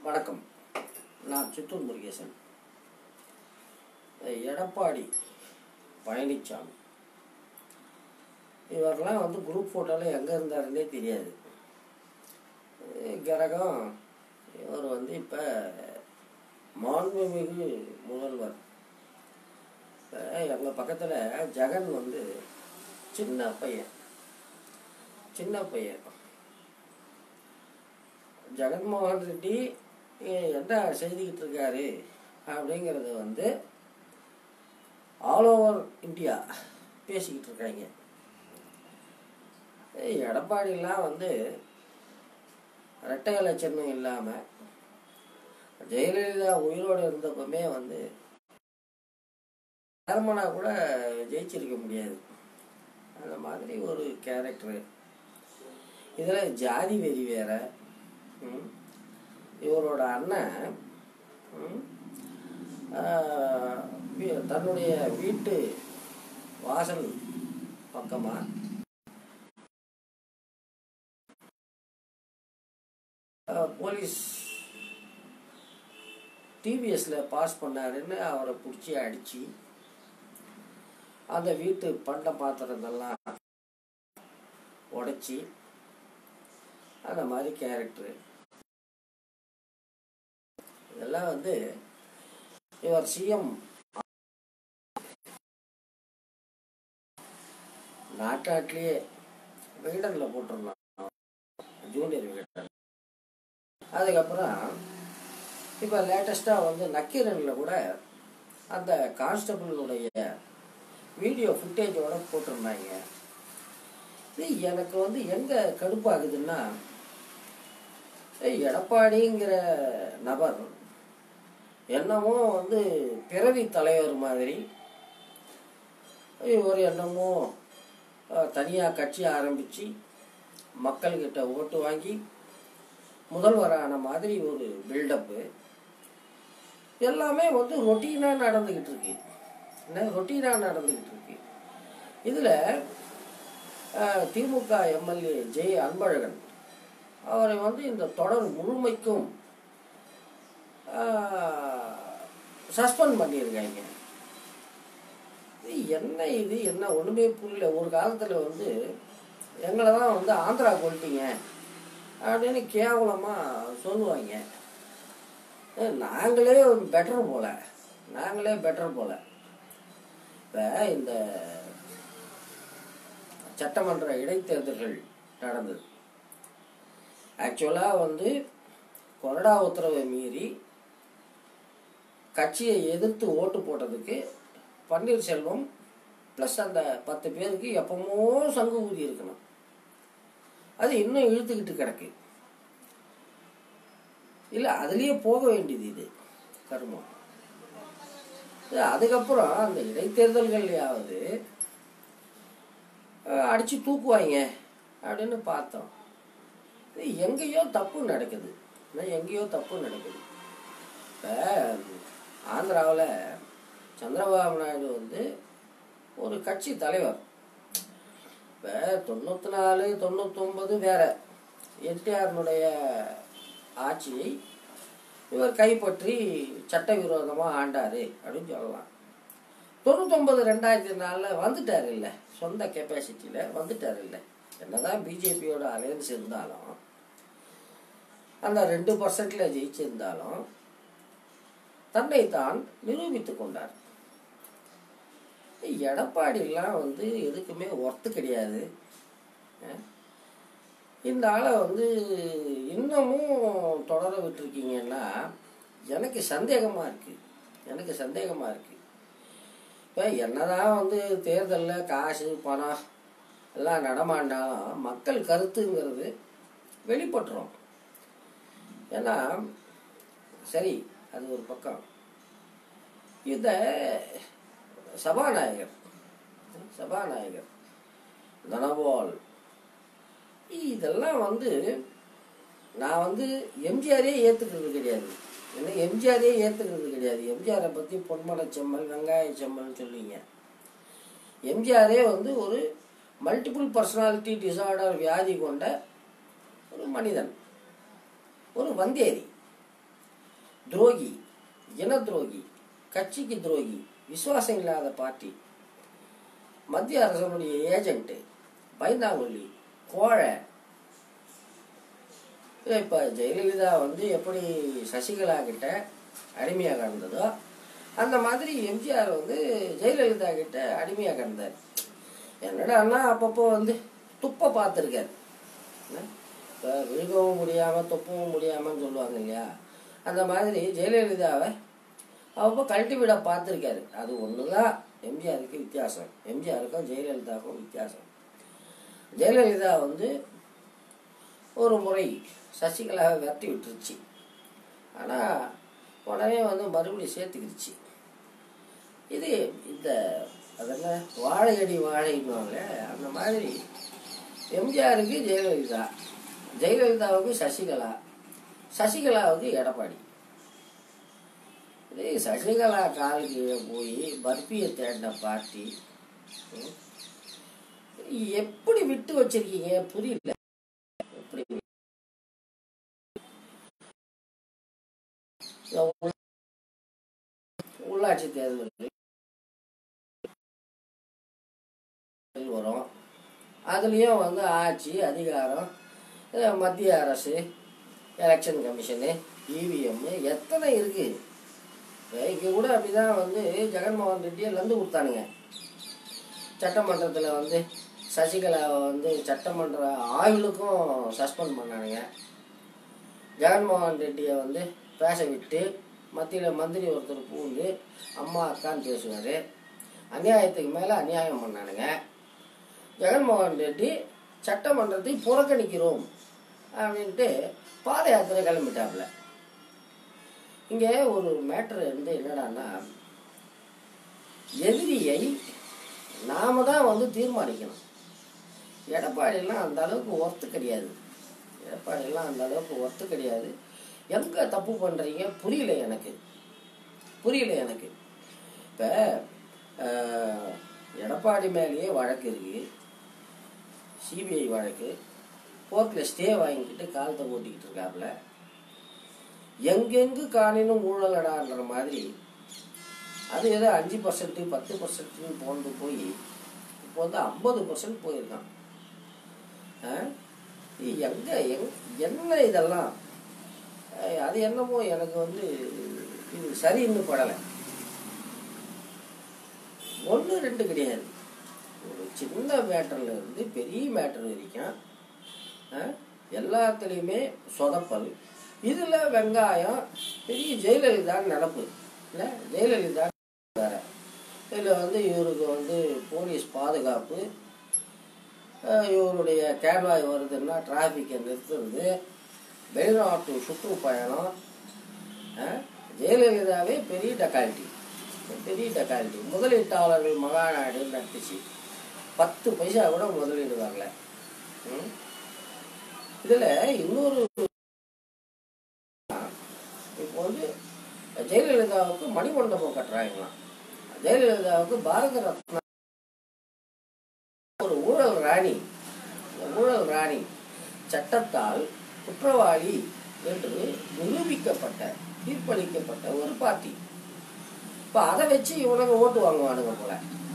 வணக்கம் நான் சித்தூர் முருகேசன் எடப்பாடி பழனிசாமி இவரெல்லாம் வந்து குரூப் ஃபோட்டோவில் எங்கே இருந்தாருன்னே தெரியாது கிரகம் இவர் வந்து இப்போ மாண்புமிகு முதல்வர் இப்போ எங்கள் பக்கத்தில் ஜெகன் வந்து சின்ன பையன் சின்ன பையன் ஜெகன்மோகன் ரெட்டி எ- என்ன செய்துக்கிட்டு இருக்காரு அப்படிங்கிறத வந்து ஆல் ஓவர் இந்தியா பேசிக்கிட்டு இருக்காங்க ஏய், எடப்பாடிலாம் வந்து ரெட்டை இலை சின்னம் இல்லாமல் ஜெயலலிதா உயிரோடு இருந்தப்பமே வந்து தர்மனா கூட ஜெயிச்சிருக்க முடியாது அந்த மாதிரி ஒரு கேரக்டரு இதில் ஜாதி வெறி வேற ம். இவரோட அண்ணன் ம், ஆஹ், வீ- தன்னுடைய வீட்டு வாசல் பக்கமாக போலீஸ் டிவிஎஸில் பாஸ் பண்ணாருன்னு அவரை பிடிச்சி அடித்து அந்த வீட்டு பண்ட பாத்திரத்தெல்லாம் உடைச்சி அந்த மாதிரி கேரக்டரு இதெல்லாம் வந்து இவர் சிஎம் நாட்டாட்டிலேயே விகடனில் போட்டிருந்தான் ஜூனியர் விகடன் அதுக்கப்புறம் இப்போ லேட்டஸ்ட்டாக வந்து நக்கீரனில் கூட அந்த கான்ஸ்டபிளுடைய வீடியோ ஃபுட்டேஜோட போட்டிருந்தாங்க இது எனக்கு வந்து எங்கே கடுப்பாகுதுன்னா ஏய், எடப்பாடிங்கிற நபர் என்னமோ வந்து பிறவி தலைவர் மாதிரி ஒரு என்னமோ தனியாக கட்சி ஆரம்பித்து மக்கள்கிட்ட ஓட்டு வாங்கி முதல்வரான மாதிரி ஒரு பில்டப்பு எல்லாமே வந்து ரொட்டீனாக நடந்துக்கிட்டு இருக்கு என்ன ரொட்டீனாக நடந்துக்கிட்டு இருக்கு இதில் திமுக எம்எல்ஏ ஜெய் அன்பழகன் அவரை வந்து இந்த தொடர் முழுமைக்கும் சஸ்பெண்ட் பண்ணியிருக்காங்க இது என்ன இது என்ன ஒன்றுமே புரியல ஒரு காலத்தில் வந்து எங்களை தான் வந்து ஆந்திரா கொல்ட்டீங்க அப்படின்னு கேவலமாக சொல்லுவாங்க ஏ, நாங்களே பெட்டர் போல நாங்களே பெட்டர் போல இப்போ இந்த சட்டமன்ற இடைத்தேர்தல்கள் நடந்தது ஆக்சுவலாக வந்து கொறடா உத்தரவை மீறி கட்சியை எதிர்த்து ஓட்டு போட்டதுக்கு பன்னீர்செல்வம் ப்ளஸ் அந்த பத்து பேருக்கு எப்பமோ சங்கு ஊதி இருக்கணும் அது இன்னும் இழுத்துக்கிட்டு கிடக்கு இல்லை அதுலேயே போக வேண்டியது இது கர்மம் இது அதுக்கப்புறம் அந்த இடைத்தேர்தல்கள்லையாவது அடித்து தூக்குவாங்க அப்படின்னு பார்த்தோம் இது எங்கேயோ தப்பு நடக்குது இன்னும் எங்கேயோ தப்பு நடக்குது இப்போ ஆந்திராவில் சந்திரபாபு நாயுடு வந்து ஒரு கட்சி தலைவர் இப்போ தொண்ணூற்றி நாலு தொண்ணூத்தொம்பது வேற என்டிஆர்னுடைய ஆட்சியை இவர் கைப்பற்றி சட்டவிரோதமாக ஆண்டாரு அப்படின்னு சொல்லலாம் தொண்ணூத்தொம்பது ரெண்டாயிரத்தி நாலில் வந்துட்டார் இல்லை சொந்த கெப்பாசிட்டியில் வந்துட்டார் இல்லை என்னதான் பிஜேபியோட அலையன்ஸ் இருந்தாலும் அந்த ரெண்டு பர்சன்டில் ஜெயிச்சிருந்தாலும் தன்னை தான் நிரூபித்து கொண்டார் எடப்பாடிலாம் வந்து எதுக்குமே ஒர்த்து கிடையாது அஹ். இந்த ஆளை வந்து இன்னமும் தொடர விட்டுருக்கீங்கன்னா எனக்கு சந்தேகமாக இருக்குது எனக்கு சந்தேகமாக இருக்குது இப்போ என்னதான் வந்து தேர்தலில் காசு பணம் எல்லாம் நடமாண்டாலும் மக்கள் கருத்துங்கிறது வெளிப்பட்டுரும் ஏன்னா சரி அது ஒரு பக்கம் இந்த சபாநாயகர் சபாநாயகர் தனபால் இதெல்லாம் வந்து நான் வந்து எம்ஜிஆரே ஏற்றுக்கிறது கிடையாது என்ன எம்ஜிஆரே ஏற்றுக்கிறது கிடையாது எம்ஜிஆரை பற்றி பொன்மலை செம்மல் வெங்காய செம்மல்னு சொல்லுவீங்க எம்ஜிஆரே வந்து ஒரு மல்டிபிள் பர்சனாலிட்டி டிசார்டர் வியாதி கொண்ட ஒரு மனிதன் ஒரு வந்தேரி துரோகி இன துரோகி கட்சிக்கு துரோகி விசுவாசம் இல்லாத பார்ட்டி மத்திய அரசனுடைய ஏஜென்ட்டு பைந்தாங்கொல்லி கோழை இப்போ ஜெயலலிதா வந்து எப்படி சசிகலா கிட்ட அடிமையாக கிடந்ததோ அந்த மாதிரி எம்ஜிஆர் வந்து ஜெயலலிதா கிட்ட அடிமையாக கிடந்தார் என்னடான்னா அப்பப்போ வந்து துப்ப பார்த்துருக்கார் இப்போ விழுகவும் முடியாமல் துப்பவும் முடியாமன்னு சொல்லுவாங்க இல்லையா அந்த மாதிரி ஜெயலலிதாவை அப்பப்போ கழட்டி விட பார்த்துருக்காரு அது ஒன்று தான் எம்ஜிஆருக்கு வித்தியாசம் எம்ஜிஆருக்கும் ஜெயலலிதாவுக்கும் வித்தியாசம் ஜெயலலிதா வந்து ஒரு முறை சசிகலாவை விரட்டி விட்டுருச்சு ஆனால் உடனே வந்து மறுபடியும் சேர்த்துக்கிடுச்சு இது இந்த அதெல்லாம் வாழையடி வாழைன்னுவாங்க அந்த மாதிரி எம்ஜிஆருக்கு ஜெயலலிதா ஜெயலலிதாவுக்கு சசிகலா சசிகலாவுக்கு எடப்பாடி இது சசிகலா கால் கீழே போய் பர்பியை தேடின பார்ட்டி ம், எப்படி விட்டு வச்சிருக்கீங்க புரியல எப்படி இந்த உள்- உள்ளாட்சி தேர்தல் வரும் அதுலேயும் வந்து ஆட்சி அதிகாரம் அஹ் மத்திய அரசு எலெக்ஷன் கமிஷனு இவிஎம் எத்தனை இருக்குது இங்கே கூட அப்படிதான் வந்து ஜெகன்மோகன் ரெட்டியை லந்து கொடுத்தானுங்க சட்டமன்றத்தில் வந்து சசிகலாவை வந்து சட்டமன்ற ஆயுளுக்கும் சஸ்பெண்ட் பண்ணானுங்க ஜெகன்மோகன் ரெட்டியை வந்து பேச விட்டு மத்தியில் மந்திரி ஒருத்தர் பூந்து அம்மா அக்கான்னு பேசுவார் அநியாயத்துக்கு மேலே அநியாயம் பண்ணானுங்க ஜெகன்மோகன் ரெட்டி சட்டமன்றத்தை புறக்கணிக்கிறோம் அப்படின்ட்டு பாத யாத்திரை கிளம்பிட்டாப்புல இங்கே ஒரு மேட்ரு வந்து என்னடான்னா எதிரியை நாம தான் வந்து தீர்மானிக்கணும் எடப்பாடியெல்லாம் அந்த அளவுக்கு ஒர்த்து கிடையாது எடப்பாடியெல்லாம் அந்த அளவுக்கு ஒர்த்து கிடையாது எங்கே தப்பு பண்ணுறீங்க புரியல எனக்கு புரியல எனக்கு இப்போ எடப்பாடி மேலேயே வழக்கு இருக்குது சிபிஐ வழக்கு கோர்ட்டில் ஸ்டே வாங்கிக்கிட்டு காலத்தை ஓட்டிக்கிட்டு இருக்காப்புல எங்கெங்கு காணினும் ஊழலடான்ற மாதிரி அது ஏதோ அஞ்சு பர்சன்ட் பத்து பர்சன்ட்னு போந்து போய் இப்போ வந்து ஐம்பது பர்சன்ட் போயிருக்கான் ஆ? இது எங்க எங் என்ன இதெல்லாம் அஹ் அது என்னமோ எனக்கு வந்து இது சரின்னு படலை ஒன்று ரெண்டு கிடையாது ஒரு சின்ன மேட்டர்ல இருந்து பெரிய மேட்டர் வரைக்கும் ஆ, எல்லாத்துலேயுமே சொதப்பல் இதில் வெங்காயம் பெரிய ஜெயலலிதா நடப்பு இல்லை ஜெயலலிதா வேற இதில் வந்து இவருக்கு வந்து போலீஸ் பாதுகாப்பு அஹ் இவருடைய கேன்வாய் வருதுன்னா டிராஃபிக்கை நிறுத்துறது வெளிநாட்டு சுற்றுப்பயணம் அஹ் ஜெயலலிதாவே பெரிய டக்காலிட்டி பெரிய டக்காலிட்டி முதலீட்டாளர்கள் மகாநாடு நடத்துச்சு பத்து பைசா கூட முதலீடு வரல ம்? இதுல இன்னொரு இப்போ வந்து ஜெயலலிதாவுக்கு மணிமண்டபம் கட்டுறாங்களாம் ஜெயலலிதாவுக்கு பாரத ரத்னா ஒரு ஊழல் ராணி இந்த ஊழல் ராணி சட்டத்தால் குற்றவாளி என்று நிரூபிக்கப்பட்ட தீர்ப்பளிக்கப்பட்ட ஒரு பார்ட்டி இப்போ அதை வச்சு இவனுங்க ஓட்டு வாங்குவானுங்க போல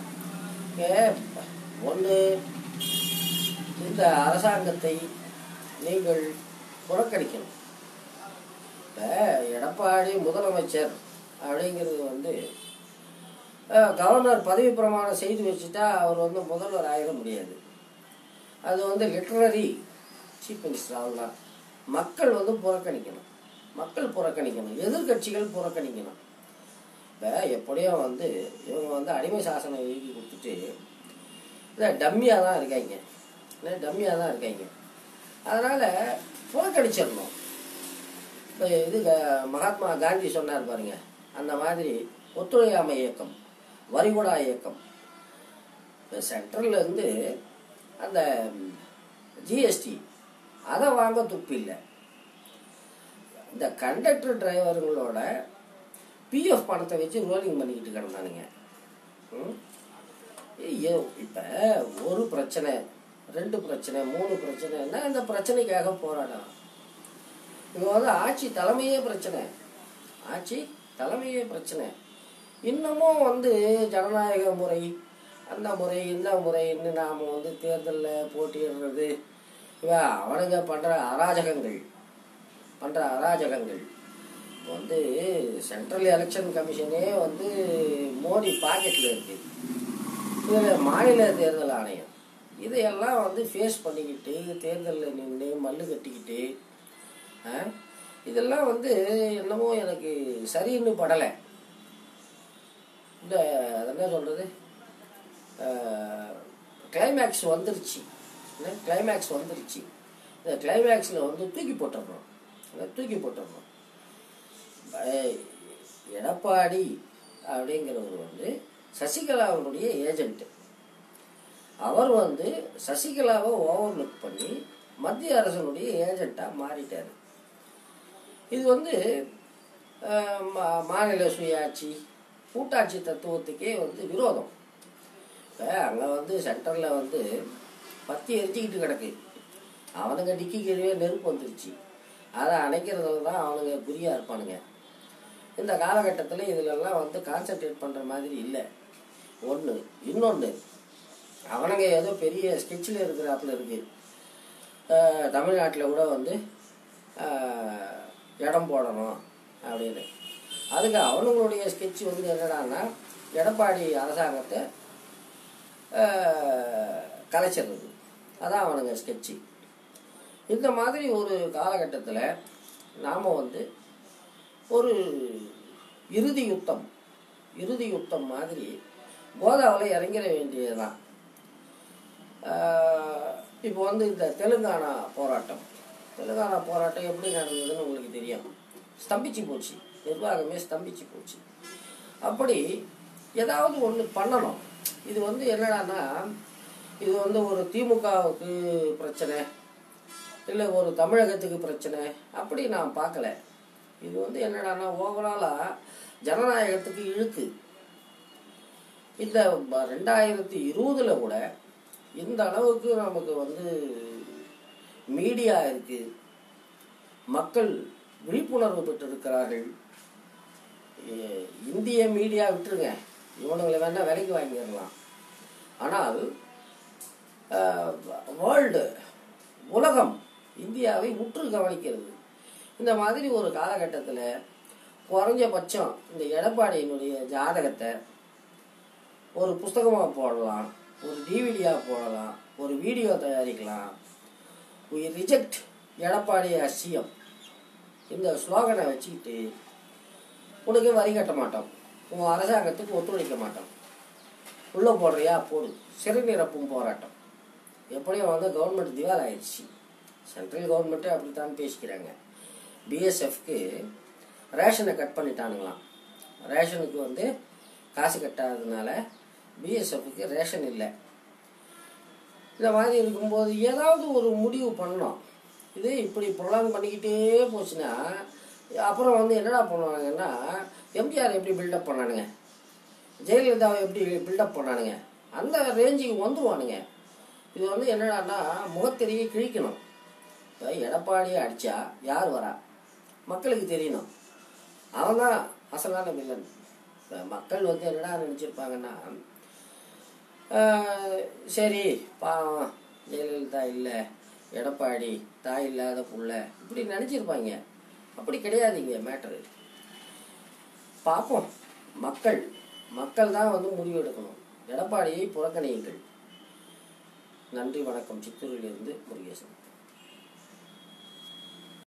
ஒன்று இந்த அரசாங்கத்தை நீங்கள் புறக்கணிக்கணும் இப்போ எடப்பாடி முதலமைச்சர் அப்படிங்கிறது வந்து அஹ், கவர்னர் பதவி பிரமாணம் செய்து வச்சுட்டா அவர் வந்து முதல்வர் ஆகிட முடியாது அது வந்து லிட்ரரி சீஃப் மினிஸ்டர் அவ்வளோதான் மக்கள் வந்து புறக்கணிக்கணும் மக்கள் புறக்கணிக்கணும் எதிர்க்கட்சிகள் புறக்கணிக்கணும் இப்போ எப்படியோ வந்து இவங்க வந்து அடிமை சாசனம் எழுதி கொடுத்துட்டு இல்லை டம்மியாக தான் இருக்காங்க இல்லை டம்மியாக தான் இருக்காங்க அதனால் புறக்கணிச்சிடணும் இப்போ இது க- மகாத்மா காந்தி சொன்னார் பாருங்க அந்த மாதிரி ஒத்துழையாமை இயக்கம் வரிகுடா இயக்கம் இப்போ சென்ட்ரல்ல இருந்து அந்த ஜிஎஸ்டி அதை வாங்க துப்பு இல்லை இந்த கண்டக்டர் டிரைவருங்களோட பிஎஃப் பணத்தை வச்சு ரோலிங் பண்ணிக்கிட்டு கிடந்தானுங்க ம்? ஐயோ இப்போ ஒரு பிரச்சனை ரெண்டு பிரச்சனை மூணு பிரச்சனைன்னா இந்த பிரச்சனைக்காக போராடலாம் இவங்க வந்து ஆட்சி தலைமையே பிரச்சனை ஆட்சி தலைமையே பிரச்சனை இன்னமும் வந்து ஜனநாயக முறை அந்த முறை இந்த முறைன்னு நாம் வந்து தேர்தலில் போட்டியிடுறது இவன் அவனுங்க பண்ணுற அராஜகங்கள் பண்ணுற அராஜகங்கள் இப்போ வந்து சென்ட்ரல் எலெக்ஷன் கமிஷனே வந்து மோடி பாக்கெட்டில் இருக்குது இதில் மாநில தேர்தல் ஆணையம் இதையெல்லாம் வந்து ஃபேஸ் பண்ணிக்கிட்டு தேர்தலில் நின்று மல்லு கட்டிக்கிட்டு ஆ, இதெல்லாம் வந்து என்னமோ எனக்கு சரின்னு படலை இந்த அது என்ன சொல்கிறது கிளைமேக்ஸ் வந்துருச்சு கிளைமேக்ஸ் வந்துருச்சு இந்த கிளைமேக்ஸில் வந்து தூக்கி போட்டுடணும் அதை தூக்கி போட்டுடணும் ப- எடப்பாடி அப்படிங்கிறவர் வந்து சசிகலாவுடைய ஏஜென்ட் அவர் வந்து சசிகலாவை ஓவர்லுக் பண்ணி மத்திய அரசனுடைய ஏஜெண்ட்டாக மாறிட்டார் இது வந்து அஹ், மா- மாநில சுயாட்சி கூட்டாட்சி தத்துவத்துக்கே வந்து விரோதம் இப்போ அங்கே வந்து சென்டரில் வந்து பத்தி எரிச்சிக்கிட்டு கிடக்கு அவனுங்க டிக்கி கீழே நெருப்பு வந்துருச்சு அதை அணைக்கிறதுல தான் அவனுங்க குறியாக இருப்பானுங்க இந்த காலகட்டத்தில் இதிலெல்லாம் வந்து கான்சென்ட்ரேட் பண்ணுற மாதிரி இல்லை ஒன்று இன்னொன்று அவனுங்க ஏதோ பெரிய ஸ்கெட்சில் இருக்கிறாப்புல இருக்கு தமிழ்நாட்டில் கூட வந்து ஆஹ், இடம் போடணும் அப்படின்னு அதுக்கு அவனுங்களுடைய ஸ்கெட்ச் வந்து என்னடான்னா எடப்பாடி அரசாங்கத்தை ஆஹ், கலைச்சிடுறது அதான் அவனுங்க ஸ்கெட்சு இந்த மாதிரி ஒரு காலகட்டத்தில் நாம் வந்து ஒரு இறுதி யுத்தம் இறுதி யுத்தம் மாதிரி கோதாவில் இறங்கிட வேண்டியதுதான் ஆஹ் இப்போ வந்து இந்த தெலுங்கானா போராட்டம் தெலுங்கானா போராட்டம் எப்படி நடந்ததுன்னு உங்களுக்கு தெரியும் ஸ்தம்பிச்சு போச்சு நிர்வாகமே ஸ்தம்பிச்சு போச்சு அப்படி ஏதாவது ஒன்று பண்ணணும் இது வந்து என்னடான்னா இது வந்து ஒரு திமுகவுக்கு பிரச்சனை இல்லை ஒரு தமிழகத்துக்கு பிரச்சனை அப்படி நான் பார்க்கல இது வந்து என்னடான்னா ஓவராலாக ஜனநாயகத்துக்கு இழுக்கு இந்த ப- ரெண்டாயிரத்தி இருபதுல கூட இந்த அளவுக்கு நமக்கு வந்து மீடியா இருக்கு மக்கள் விழிப்புணர்வு பெற்றிருக்கிறார்கள் எ- இந்திய மீடியா விட்டுருங்க இவனுங்களை வேணா விலைக்கு வாங்கிடலாம் ஆனால் வேர்ல்டு உலகம் இந்தியாவை உற்று கவனிக்கிறது இந்த மாதிரி ஒரு காலகட்டத்தில் குறைஞ்சபட்சம் இந்த எடப்பாடியினுடைய ஜாதகத்தை ஒரு புஸ்தகமாக போடலாம் ஒரு டிவிடியாக போடலாம் ஒரு வீடியோ தயாரிக்கலாம் we ரிஜெக்ட் எடப்பாடி அசியம் இந்த ஸ்லோகனை வச்சுக்கிட்டு உனக்கு வரி கட்ட மாட்டோம் உன் அரசாங்கத்துக்கு ஒத்துழைக்க மாட்டோம் உள்ளே போடுறியா போடு சிறை நிரப்பும் போராட்டம் எப்படியும் வந்து கவர்மெண்ட் திவால் ஆயிடுச்சு சென்ட்ரல் கவர்மெண்ட்டே அப்படித்தான் பேசிக்கிறாங்க பிஎஸ்எஃப்க்கு ரேஷனை கட் பண்ணிட்டானுங்களாம் ரேஷனுக்கு வந்து காசு கட்டாததுனால பிஎஸ்எஃப்க்கு ரேஷன் இல்லை இந்த மாதிரி இருக்கும்போது ஏதாவது ஒரு முடிவு பண்ணணும் இது இப்படி ப்ரொலாங் பண்ணிக்கிட்டே போச்சுன்னா அப்புறம் வந்து என்னடா பண்ணுவாங்கன்னா எம்ஜிஆர் எப்படி பில்டப் பண்ணானுங்க ஜெயலலிதாவை எப்படி பில்டப் பண்ணானுங்க அந்த ரேஞ்சுக்கு வந்துருவானுங்க இது வந்து என்னடான்னா முகத்தெரிய கிழிக்கணும் இப்போ எடப்பாடியை அடித்தா யார் வரா மக்களுக்கு தெரியணும் அவன் தான் அசலான வில்லன் இப்போ மக்கள் வந்து என்னடா நினச்சிருப்பாங்கன்னா ஆஹ், சரி பாவம் ஜெயலலிதா இல்லை எடப்பாடி தாய் இல்லாத புள்ள இப்படி நினச்சிருப்பாங்க அப்படி கிடையாதுங்க மேட்டரு பார்ப்போம் மக்கள் மக்கள் தான் வந்து முடிவு எடுக்கணும் எடப்பாடியை புறக்கணியுங்கள் நன்றி வணக்கம் சித்தூரிலிருந்து முருகேசன்